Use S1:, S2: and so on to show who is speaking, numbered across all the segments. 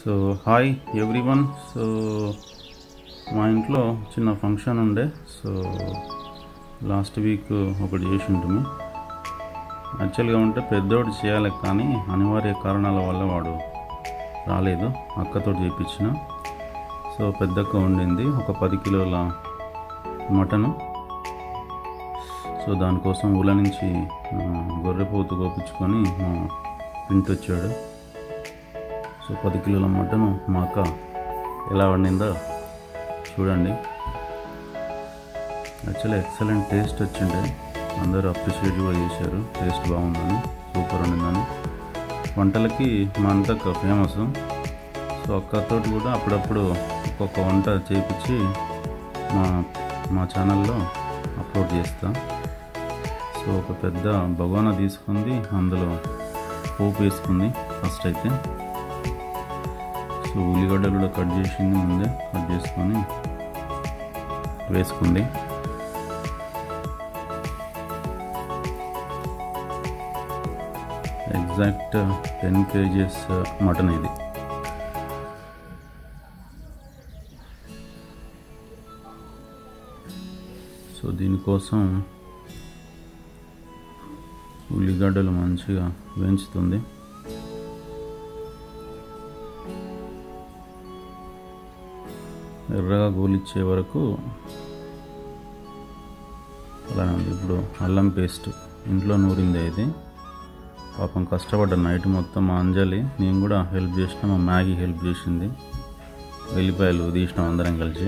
S1: so hi everyone so మా ఇంట్లో చిన్న ఫంక్షన్ ఉండే సో లాస్ట్ వీక్ ఒకటి చేసి ఉంటుంది యాక్చువల్గా ఉంటే పెద్దోడు చేయాలి కానీ అనివార్య కారణాల వల్ల వాడు రాలేదు అక్కతో చేయించిన సో పెద్దక్క వండింది ఒక పది కిలోల మటను సో దానికోసం ఊళ్ళ నుంచి ఆ, గొర్రెపోతు కోపించుకొని మా పింటి వచ్చాడు సో పది కిలోల మటను మా అక్క ఎలా వండిందో చూడండి యాక్చువల్లీ ఎక్సలెంట్ టేస్ట్ వచ్చిండే అందరూ అప్రిషియేట్ కూడా చేశారు టేస్ట్ బాగుందని సూపర్ వండిందని వంటలకి మా అంతక్క ఫేమస్ సో అక్కతోటి కూడా అప్పుడప్పుడు ఒక్కొక్క వంట చేయించి మా మా ఛానల్లో అప్లోడ్ చేస్తా సో ఒక పెద్ద భగవాన తీసుకుంది అందులో పోపు వేసుకుంది ఫస్ట్ అయితే సో ఉల్లిగడ్డలు కూడా కట్ చేసింది ముందే కట్ చేసుకొని వేసుకుంది ఎగ్జాక్ట్ టెన్ కేజీస్ మటన్ ఇది సో దీనికోసం ఉల్లిగడ్డలు మంచిగా వేయించుతుంది ఎర్రగా గోలిచ్చే వరకు అలానే ఉంది ఇప్పుడు అల్లం పేస్ట్ ఇంట్లో నూరింది ఇది పాపం కష్టపడ్డా నైట్ మొత్తం మా అంజలి నేను కూడా హెల్ప్ చేసిన మా మ్యాగీ హెల్ప్ చేసింది వెల్లిపాయలు తీసినాం అందరం కలిసి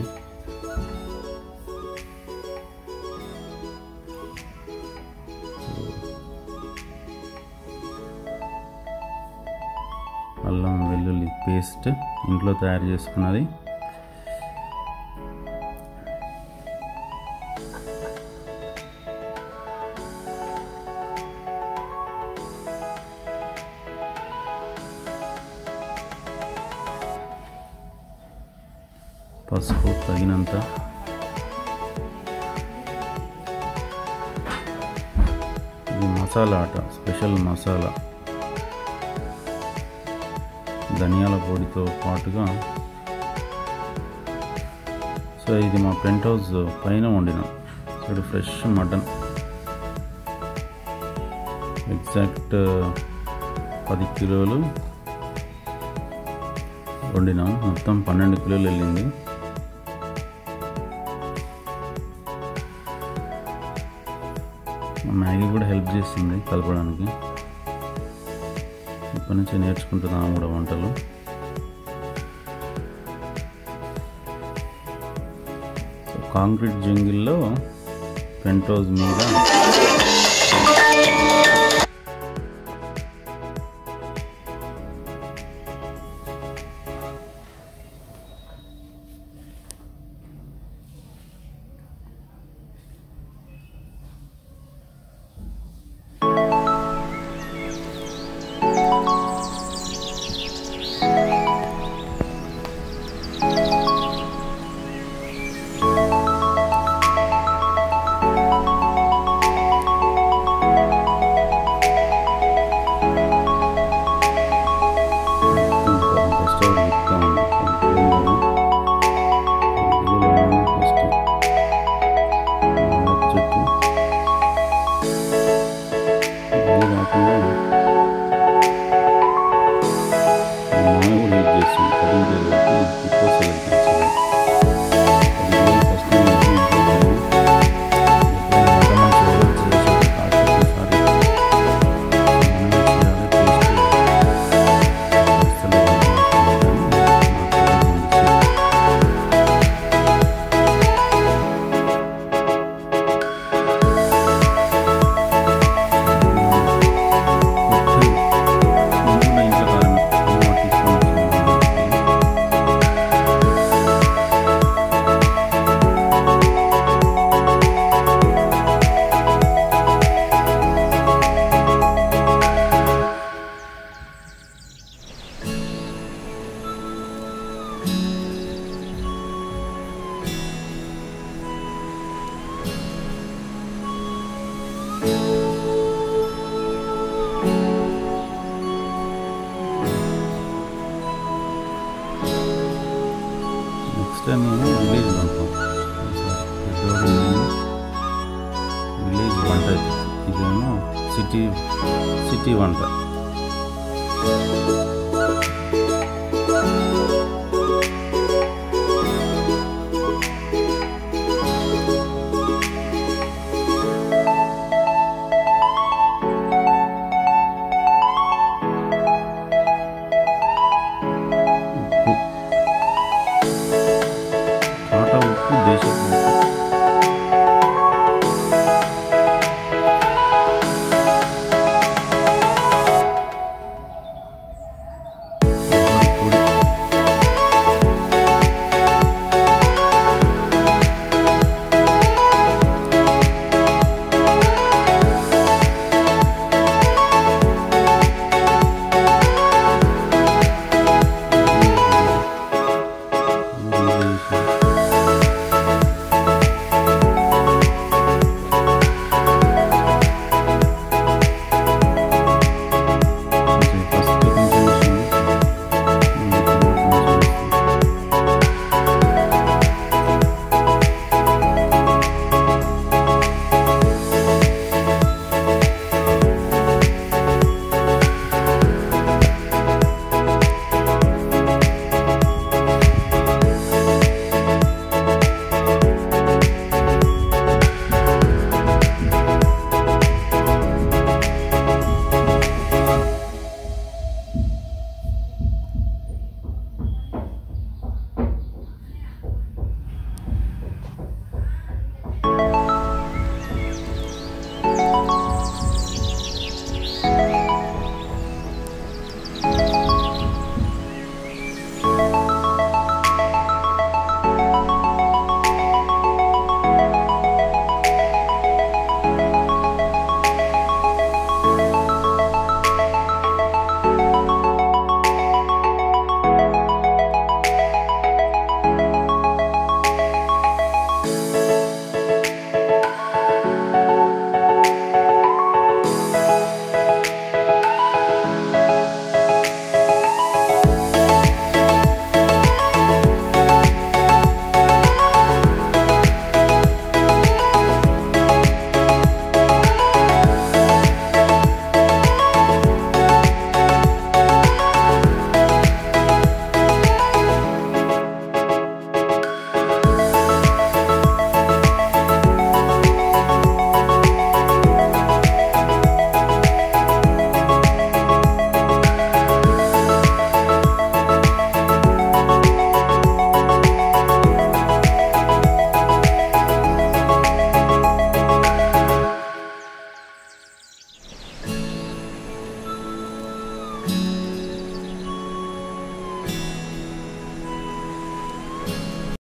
S1: అల్లం వెల్లుల్లి పేస్ట్ ఇంట్లో తయారు చేసుకున్నది పసుపు తగినంత ఇది మసాలా ఆట స్పెషల్ మసాలా ధనియాల పొడితో పాటుగా సో ఇది మా పెంట్ హౌస్ పైన వండిన సో ఇది ఫ్రెష్ మటన్ ఎగ్జాక్ట్ పది కిలోలు వండినాం మొత్తం పన్నెండు కిలోలు వెళ్ళింది మా మ్యాగీ కూడా హెల్ప్ చేస్తుంది కలపడానికి ఇప్పటి నుంచి నేర్చుకుంటున్నాము కూడా వంటలు సో కాంక్రీట్ జంగిల్లో పెంట్ హౌస్ మీద ఫస్ట్ చెప్తా ఉంది ఫస్ట్ చెట్టు అది కాకుండా నాన్న కూడా యూజ్ చేస్తుంది కటింగ్ చేయడానికి ఎక్కువ సేల్ ఫస్ట్ నెక్స్ట్ టైం మేము విలేజ్ ఉంటాం పెద్దోడు విలేజ్ వంట అయిపోతుంది ఇదేమో సిటీ సిటీ వంట